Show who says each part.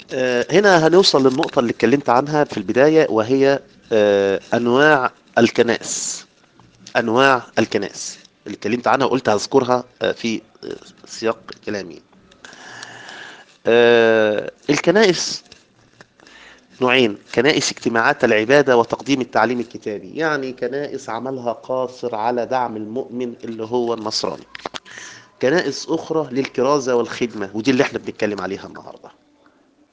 Speaker 1: آه، هنا هنوصل للنقطة اللي اتكلمت عنها في البداية وهي آه، أنواع الكنائس أنواع الكنائس اللي اتكلمت عنها وقلت هذكرها آه، في آه، سياق كلامي آه، الكنائس نوعين كنائس اجتماعات العبادة وتقديم التعليم الكتابي يعني كنائس عملها قاصر على دعم المؤمن اللي هو النصراني كنائس أخرى للكرازة والخدمة ودي اللي احنا بنتكلم عليها النهاردة